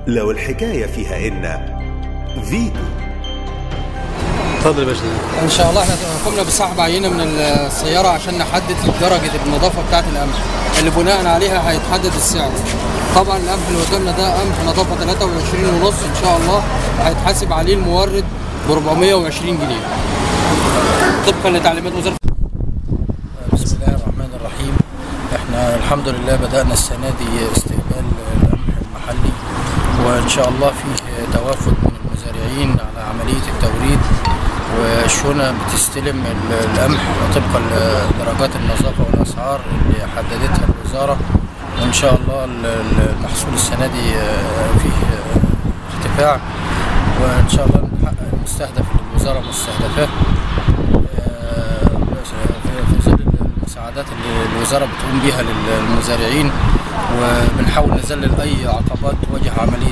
لو الحكاية فيها إن فيتو اتفضل يا باشا ان شاء الله احنا قمنا بسحب عينه من السياره عشان نحدد درجه النظافه بتاعه القمح اللي بناء عليها هيتحدد السعر طبعا القمح اللي قدامنا ده قمح نظافه 23 ونص ان شاء الله هيتحاسب عليه المورد ب 420 جنيه طبقا لتعليمات وزاره بسم الله الرحمن الرحيم احنا الحمد لله بدأنا السنة دي استقبال القمح المحلي وان شاء الله فيه توافد من المزارعين على عملية التوريد والشونة بتستلم ال- القمح طبقا لدرجات النظافة والأسعار اللي حددتها الوزارة وإن شاء الله ال- ال- المحصول السنة دي آه، فيه آه، ارتفاع وإن شاء الله نحقق المستهدف اللي الوزارة مستهدفاه آه، في في ظل المساعدات اللي الوزارة بتقوم بيها للمزارعين وبنحاول نذلل أي عقبات تواجه عملية